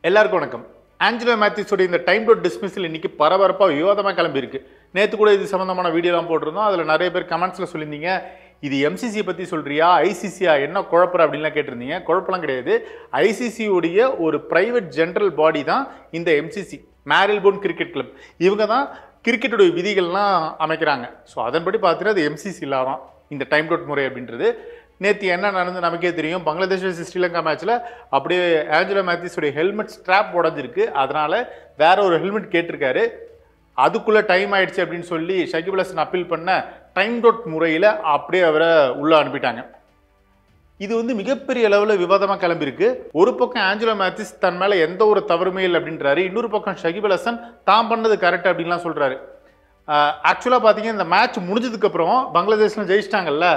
எல்லாருக்கும் வணக்கம் ஆஞ்சலோ மேத்யூஸோட இந்த டைம் டாட் டிஸ்மிஸில் இன்னைக்கு பரபரப்பாக விவாதமாக கிளம்பியிருக்கு நேற்று கூட இது சம்மந்தமான வீடியோலாம் போட்டிருந்தோம் அதில் நிறைய பேர் கமெண்ட்ஸில் சொல்லியிருந்தீங்க இது எம்சிசி பற்றி சொல்றியா ஐசிசியா என்ன குழப்பற அப்படின்லாம் கேட்டிருந்தீங்க குழப்பலாம் கிடையாது ஐசிசி உடைய ஒரு பிரைவேட் ஜென்ரல் பாடி தான் இந்த எம்சிசி மேரில்போன் கிரிக்கெட் கிளப் இவங்க தான் கிரிக்கெட்டுடைய விதிகள்லாம் அமைக்கிறாங்க ஸோ அதன்படி பார்த்தீங்கன்னா அது எம்சிசி இல்லாதான் இந்த டைம் டாட் முறை அப்படின்றது நேற்று என்ன நடந்து நமக்கே தெரியும் பங்களாதேஷ் vs ஸ்ரீலங்கா மேட்ச்சில் அப்படியே ஆஞ்சலோ மேத்யூஸுடைய ஹெல்மெட் ஸ்ட்ராப் உடஞ்சிருக்கு அதனால் வேற ஒரு ஹெல்மெட் கேட்டிருக்காரு அதுக்குள்ளே டைம் ஆயிடுச்சு அப்படின்னு சொல்லி ஷகிப் ஹசன் அப்பீல் பண்ண டைம் டாட் முறையில் அப்படியே அவரை உள்ளே அனுப்பிட்டாங்க இது வந்து மிகப்பெரிய அளவில் விவாதமாக கிளம்பியிருக்கு ஒரு பக்கம் ஆஞ்சலோ மேத்யூஸ் தன் மேலே எந்த ஒரு தவறுமே இல்லை அப்படின்றாரு இன்னொரு பக்கம் ஷகிப் ஹசன் தான் பண்ணது கரெக்ட் அப்படின்லாம் சொல்கிறாரு ஆக்சுவலாக பார்த்தீங்கன்னா இந்த மேட்ச் முடிஞ்சதுக்கப்புறம் பங்களாதேஷ்ல ஜெயிச்சிட்டாங்கல்ல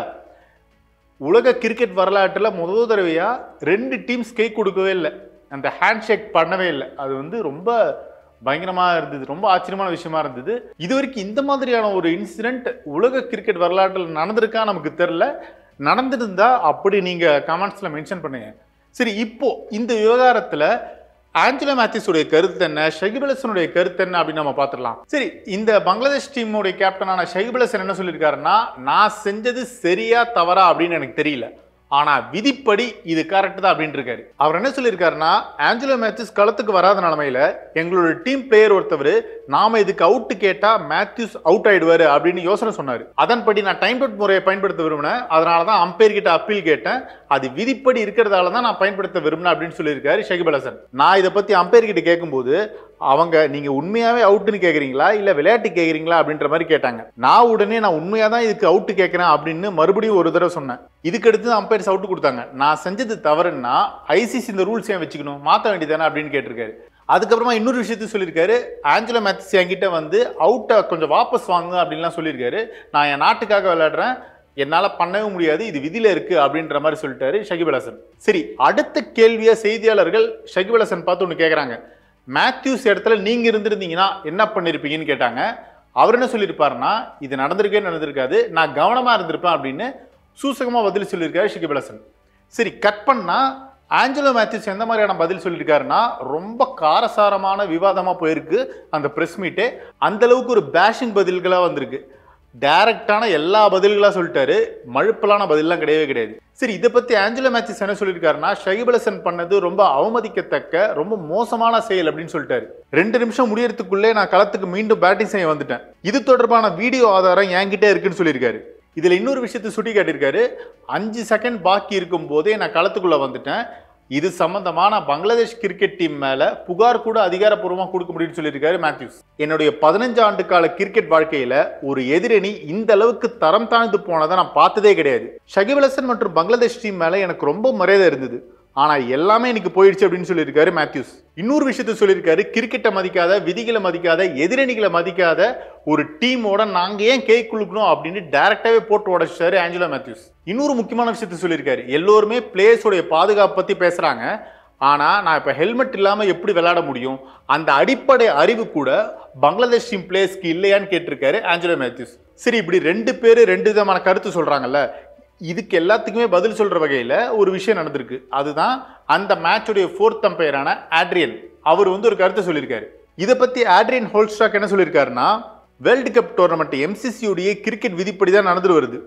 உலக கிரிக்கெட் வரலாற்றில் முதல் தடவையாக ரெண்டு டீம்ஸ் கை கொடுக்கவே இல்லை அந்த ஹேண்ட் ஷேக் பண்ணவே இல்லை அது வந்து ரொம்ப பயங்கரமாக இருந்தது ரொம்ப ஆச்சரியமான விஷயமா இருந்தது இது வரைக்கும் இந்த மாதிரியான ஒரு இன்சிடென்ட் உலக கிரிக்கெட் வரலாற்றில் நடந்திருக்கா நமக்கு தெரில நடந்திருந்தா அப்படி நீங்கள் கமெண்ட்ஸில் மென்ஷன் பண்ணுங்க சரி இப்போ இந்த விவகாரத்தில் ஆஞ்சலோ மேத்யூஸுடைய கருத்து என்ன ஷகிப் அலசனுடைய கருத்து என்ன அப்படின்னு நம்ம பார்த்துடலாம் சரி இந்த பங்களாதேஷ் டீமுடைய கேப்டனான ஷகிப் அலசன் என்ன சொல்லியிருக்காருன்னா நான் செஞ்சது சரியா தவறா அப்படின்னு எனக்கு தெரியல ஆனா விதிப்படி இது கரெக்ட் தான் அப்படின்னு இருக்காரு அவர் என்ன சொல்லியிருக்காருன்னா ஆஞ்சலோ மேத்யூஸ் களத்துக்கு வராத நிலமையில எங்களோட டீம் பிளேயர் ஒருத்தவர் நாம இதுக்கு அவுட் கேட்டா மேத்யூஸ் அவுட் ஆயிடுவாரு அப்படின்னு யோசனை சொன்னாரு அதன்படி நான் டைம் அவுட் முறையை பயன்படுத்த விரும்பினேன் அதனால தான் அம்பையர் கிட்ட அப்பீல் கேட்டேன் அது விதிப்படி இருக்கிறதால தான் நான் பயன்படுத்த விரும்பினேன் அப்படின்னு சொல்லியிருக்காரு ஷகிப் அலசன் நான் இதை பத்தி அம்பையர் கிட்ட கேட்கும்போது அவங்க நீங்க உண்மையாவே அவுட்னு கேக்குறீங்களா இல்ல விளையாட்டு கேக்குறீங்களா அப்படின்ற மாதிரி கேட்டாங்க நான் உடனே நான் உண்மையா தான் இதுக்கு அவுட் கேட்கிறேன் அப்படின்னு மறுபடியும் ஒரு தடவை சொன்னேன் இதுக்கு அடுத்து அம்பையர்ஸ் அவுட் கொடுத்தாங்க நான் செஞ்சது தவறுன்னா ஐசிசி இந்த ரூல்ஸ் ஏன் வச்சுக்கணும் மாற்ற வேண்டியதானே அப்படின்னு கேட்டிருக்காரு அதுக்கப்புறமா இன்னொரு விஷயத்தையும் சொல்லியிருக்காரு ஆஞ்சலோ மேத்ஸ் என்கிட்ட வந்து அவுட்டை கொஞ்சம் வாபஸ் வாங்க அப்படின்லாம் சொல்லியிருக்காரு நான் என் நாட்டுக்காக விளையாடுறேன் என்னால் பண்ணவே முடியாது இது விதியில் இருக்கு அப்படின்ற மாதிரி சொல்லிட்டாரு ஷகிப் அலசன் சரி அடுத்த கேள்வியை செய்தியாளர்கள் ஷகிப் அலசன் பார்த்து ஒன்று கேட்குறாங்க மேத்யூஸ் இடத்துல நீங்க இருந்திருந்தீங்கன்னா என்ன பண்ணிருப்பீங்கன்னு கேட்டாங்க அவர் என்ன சொல்லியிருப்பாருன்னா இது நடந்திருக்கே நடந்திருக்காது நான் கவனமா இருந்திருப்பேன் அப்படின்னு சூசகமா பதில் சொல்லியிருக்காரு ஷிகிப் ஹசன் சரி கட் பண்ணா ஆஞ்சலோ மேத்யூஸ் எந்த மாதிரியான பதில் சொல்லியிருக்காருன்னா ரொம்ப காரசாரமான விவாதமா போயிருக்கு அந்த பிரஸ் மீட்டே அந்த அளவுக்கு ஒரு பேஷிங் பதில்களா வந்திருக்கு டைரக்டான எல்லா பதில்களா சொல்லிட்டாரு மழுப்பலான பதில்லாம் கிடையவே கிடையாது சரி இதை பத்தி ஆஞ்சலோ மேத்யூஸ் என்ன சொல்லியிருக்காருன்னா ஷகிப் ஹசன் பண்ணது ரொம்ப அவமதிக்கத்தக்க ரொம்ப மோசமான செயல் அப்படின்னு சொல்லிட்டாரு ரெண்டு நிமிஷம் முடியறதுக்குள்ளே நான் களத்துக்கு மீண்டும் பேட்டிங் செய்ய வந்துட்டேன் இது தொடர்பான வீடியோ ஆதாரம் என்கிட்ட இருக்குன்னு சொல்லியிருக்காரு இதுல இன்னொரு விஷயத்தை சுட்டி காட்டியிருக்காரு அஞ்சு செகண்ட் பாக்கி இருக்கும் போதே நான் களத்துக்குள்ள வந்துட்டேன் இது சம்பந்தமான பங்களாதேஷ் கிரிக்கெட் டீம் மேல புகார் கூட அதிகாரப்பூர்வமாக கொடுக்க முடியும்னு சொல்லியிருக்காரு மேத்யூஸ் என்னுடைய பதினஞ்சு ஆண்டு கால கிரிக்கெட் வாழ்க்கையில ஒரு எதிரணி இந்த அளவுக்கு தரம் தாழ்ந்து போனதை நான் பார்த்ததே கிடையாது ஷகிப் ஹசன் மற்றும் பங்களாதேஷ் டீம் மேல எனக்கு ரொம்ப மரியாதை இருந்தது ஆனா எல்லாமே எனக்கு போயிடுச்சு அப்படின்னு சொல்லியிருக்காரு மேத்யூஸ் இன்னொரு விஷயத்த சொல்லியிருக்காரு கிரிக்கெட்டை மதிக்காத விதிகளை மதிக்காத எதிரணிகளை மதிக்காத ஒரு டீமோட நாங்க ஏன் கே குழுக்கணும் அப்படின்னு டைரக்டாவே போட்டு உடைச்சாரு ஆஞ்சலோ மேத்யூஸ் இன்னொரு முக்கியமான விஷயத்த சொல்லியிருக்காரு எல்லோருமே பிளேயர்ஸோடைய பாதுகாப்பு பத்தி பேசுறாங்க ஆனா நான் இப்ப ஹெல்மெட் இல்லாம எப்படி விளையாட முடியும் அந்த அடிப்படை அறிவு கூட பங்களாதேஷ் டீம் பிளேயர்ஸ்க்கு இல்லையான்னு கேட்டிருக்காரு ஆஞ்சலோ மேத்யூஸ் சரி இப்படி ரெண்டு பேரு ரெண்டு விதமான கருத்து சொல்றாங்கல்ல இதுக்கு எல்லாத்துக்குமே பதில் சொல்ற வகையில ஒரு விஷயம் நடந்திருக்கு அதுதான் அந்த மேட்சுடைய ஃபோர்த் அம்பையரான ஆட்ரியன் அவர் வந்து ஒரு கருத்தை சொல்லியிருக்காரு இதை பத்தி ஆட்ரியன் ஹோல்ஸ்டாக் என்ன சொல்லியிருக்காருன்னா வேர்ல்டு கப் டோர்னமெண்ட் எம்சிசியுடைய கிரிக்கெட் விதிப்படி தான் நடந்துட்டு வருது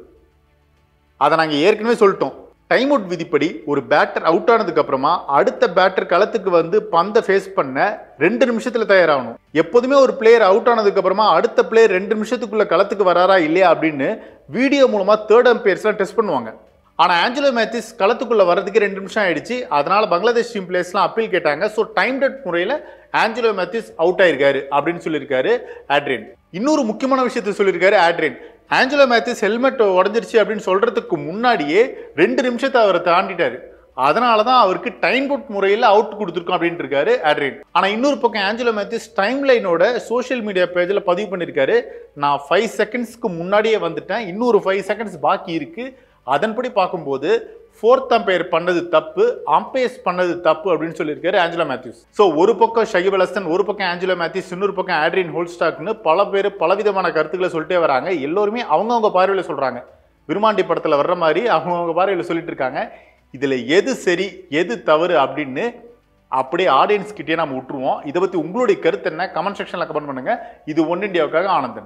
அதை நாங்கள் ஏற்கனவே சொல்லிட்டோம் டைம் அவுட் விதிப்படி ஒரு பேட்டர் அவுட் ஆனதுக்கு அப்புறமா அடுத்த பேட்டர் களத்துக்கு வந்து பந்தை ஃபேஸ் பண்ண ரெண்டு நிமிஷத்துல தயாராகணும் எப்போதுமே ஒரு பிளேயர் அவுட் ஆனதுக்கு அப்புறமா அடுத்த பிளேயர் ரெண்டு நிமிஷத்துக்குள்ள களத்துக்கு வராரா இல்லையா அப்படின்னு வீடியோ மூலமா தேர்ட் அம்பையர்ஸ்லாம் டெஸ்ட் பண்ணுவாங்க ஆனா ஆஞ்சலோ மேத்யூஸ் களத்துக்குள்ள வர்றதுக்கு ரெண்டு நிமிஷம் ஆயிடுச்சு அதனால பங்களாதேஷ் டீம் பிளேயர்ஸ்லாம் அப்பீல் கேட்டாங்க ஸோ டைம் டெட் முறையில் ஆஞ்சலோ மேத்யூஸ் அவுட் ஆயிருக்காரு அப்படின்னு சொல்லியிருக்காரு ஆட்ரியன் இன்னொரு முக்கியமான விஷயத்த சொல்லியிருக்காரு ஆட்ரியன் ஆஞ்சலோ மேத்யூஸ் ஹெல்மெட் உடஞ்சிருச்சு அப்படின்னு சொல்றதுக்கு முன்னாடியே ரெண்டு நிமிஷத்தை அவரை தாண்டிட்டாரு அதனால தான் அவருக்கு டைம் அவுட் முறையில் அவுட் கொடுத்துருக்கோம் அப்படின்ட்டு இருக்காரு ஆட்ரியன் ஆனால் இன்னொரு பக்கம் ஆஞ்சலோ மேத்யூஸ் டைம் லைனோட சோஷியல் மீடியா பேஜில் பதிவு பண்ணியிருக்காரு நான் ஃபைவ் செகண்ட்ஸ்க்கு முன்னாடியே வந்துட்டேன் இன்னொரு ஃபைவ் செகண்ட்ஸ் பாக்கி இருக்கு அதன்படி பார்க்கும்போது ஃபோர்த் அம்பையர் பண்ணது தப்பு அம்பையர்ஸ் பண்ணது தப்பு அப்படின்னு சொல்லியிருக்காரு ஆஞ்சலோ மேத்யூஸ் ஸோ ஒரு பக்கம் ஷகிப் அலசன் ஒரு பக்கம் ஆஞ்சலோ மேத்யூஸ் இன்னொரு பக்கம் ஆட்ரியன் ஹோல்ஸ்டாக்னு பல பேர் பலவிதமான கருத்துக்களை சொல்லிட்டே வராங்க எல்லோருமே அவங்கவுங்க பார்வையில் சொல்றாங்க விருமாண்டி படத்தில் வர்ற மாதிரி அவங்கவுங்க பார்வையில் சொல்லிட்டு இருக்காங்க இதில் எது சரி எது தவறு அப்படின்னு அப்படியே ஆடியன்ஸ் கிட்டே நம்ம விட்டுருவோம் இதை பற்றி உங்களுடைய கருத்து என்ன கமெண்ட் செக்ஷனில் கமெண்ட் பண்ணுங்க இது ஒன் இந்தியாவுக்காக ஆனந்தன்